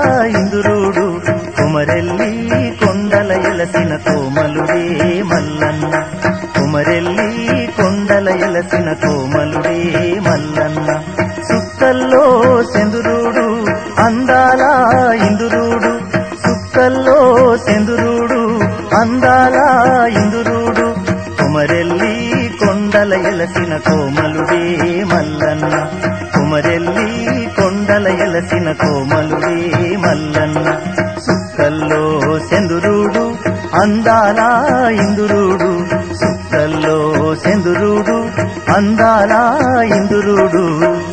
ఇందురుడు కుమరెల్లి కొండల ఎలసిన కోమలుడే మల్లన్న కుమరెల్లి కొండల ఎలసిన కోమలుడే మల్లన్న సుక్కల్లో సెందురుడు అందాల ఇందురుడు సుక్కల్లో సెందురుడు అందాల ఇందురుడు కుమరెల్లి కొండల ఎలసిన కోమలుడే మల్లన్న కుమరెల్లి కొండల ఎలసిన కోమలుడే మల్లన్న సుక్కల్లో సెందురుడు అందాల ఇందురుడు సుక్కల్లో సెందురుడు అందాల ఇందురుడు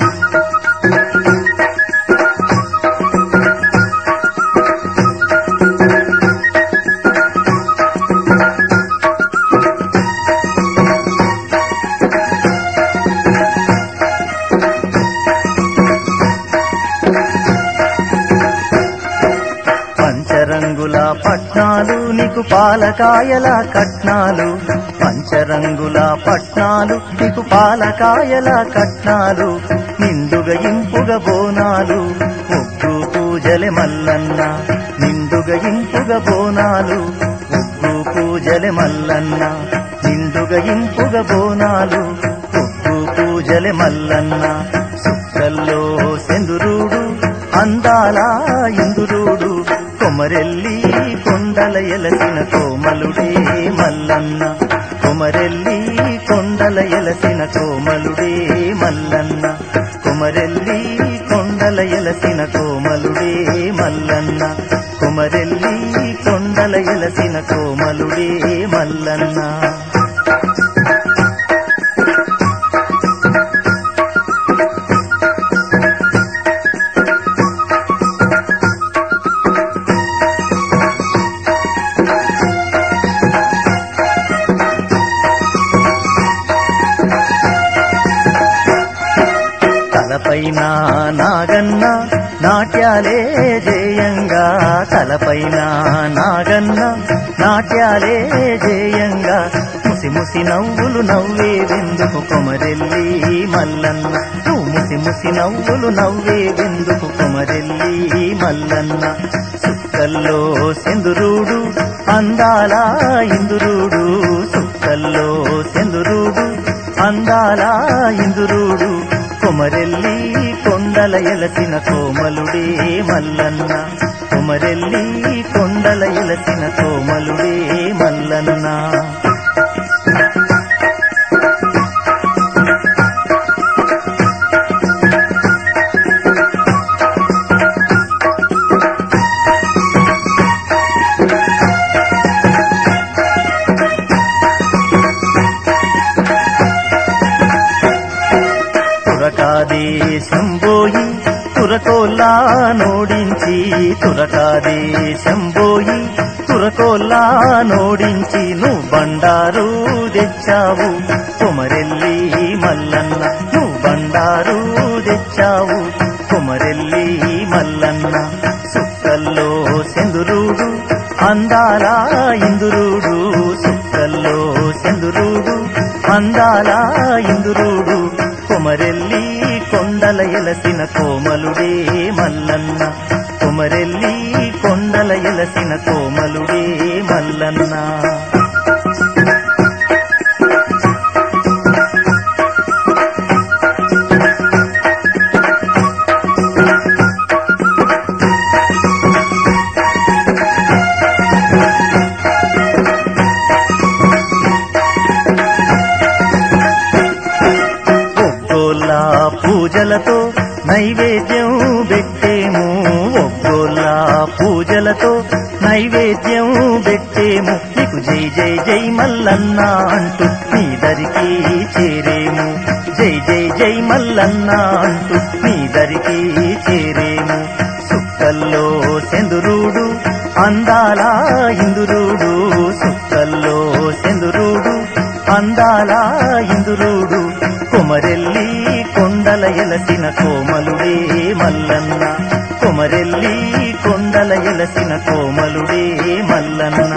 పంచరంగుల పట్నాలు నీకు పాలకాయల కట్నాలు పంచరంగుల పట్నాలు నీకు పాలకాయల కట్నాలు నిండుగ ఇంపుగ బోనాలు ఒగ్గు పూజలె మల్లన్న నిండుగ ఇంపుగ బోనాలు ఒగ్గు పూజలె మల్లన్న నిండుగ ఇంపుగ బోనాలు ఒగ్గు పూజలె మల్లన్న సుక్కల్లో సెందురుడు అందాల ఇందురుడు కొమరెల్లి కొండల ఎలసిన కోమలుడే మల్లన్న కొమరెల్లి కొండల ఎలసిన కోమలుడే మల్లన్న కొమరెల్లి కొండల ఎలసిన కోమలుడే మల్లన్న కొమరెల్లి కొండల ఎలసిన కోమలుడే మల్లన్న తలపైన నాగన్న నాట్యాలే జేయంగా తలపైన నాగన్న నాట్యాలే జేయంగా ముసి ముసి నవ్వులు నవ్వే వెందుకు కొమరెల్లి మల్లన్న నువ్వు ముసి ముసి నవ్వులు నవ్వే వెందుకు కొమరెల్లి మల్లన్న సుక్కల్లో సెందురుడు అందాల ఇందురుడు సుక్కల్లో సెందురుడు అందాల ఇందురుడు కొమరెల్లి కొండల ఎలసిన కోమలుడే మల్లన్న కొమరెల్లి కొండల ఎలసిన కోమలుడే మల్లన్న తురకాదేశంబోయి తురకోల్లా నోడించి తురకాదేశంబోయి తురకోల్లా నోడించి నువ్వు బండారు తెచ్చావు కుమరెల్లి మల్లన్న నువ్వు బండారు తెచ్చావు కుమరెల్లి మల్లన్న సుక్కల్లో సెందురుడు అందాల ఇందురుడు సుక్కల్లో సెందురుడు అందాల ఇందురుడు కొమరెల్లి కొండల ఎలసిన కోమలుడే మల్లన్న కొమరెల్లి కొండల ఎలసిన కోమలుడే మల్లన్న ఒగ్గోళ్ళ పూజలతో నైవేద్యం పెట్టేము ఒగ్గోళ్ళ పూజలతో నైవేద్యం పెట్టేము నీకు జై జై జై మల్లన్న అంటూ నీ దరికి చేరేము జై జై జై మల్లన్న అంటూ నీ దరికి చేరేము సుక్కల్లో సెందురుడు అందాల ఇందురుడు సుక్కల్లో సెందురుడు అందాల ఇందురుడు కొమరెల్లి కొండల ఎలసిన కోమలుడే మల్లన్న కొమరెల్లి కొండల ఎలసిన కోమలుడే మల్లన్న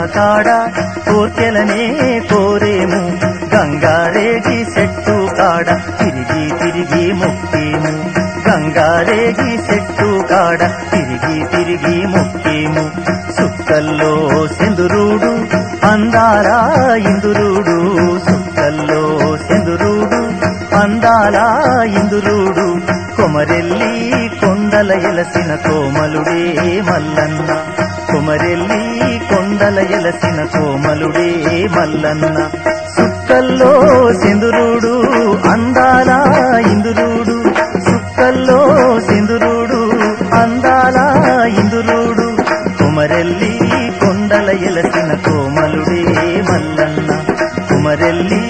కాడ కోర్కెలనే కోరేము గంగారేగి చెట్టు కాడ తిరిగి తిరిగి మొక్కేము గంగారేగి చెట్టు కాడ తిరిగి తిరిగి మొక్కేము సుక్కల్లో సెందురుడు అందాల ఇందురుడు సుక్కల్లో సెందురుడు అందాల ఇందురుడు కొమరెల్లి కొండల ఎలసిన కోమలుడే మల్లన్న కొమరెల్లి కొండల ఎలసిన కోమలుడే మల్లన్న సుక్కల్లో సింధురుడు అందాల ఇందురుడు సుక్కల్లో సింధురుడు అందాల ఇందురుడు కొమరెల్లి కొండల ఎలసిన కోమలుడే మల్లన్న కుమరెల్లి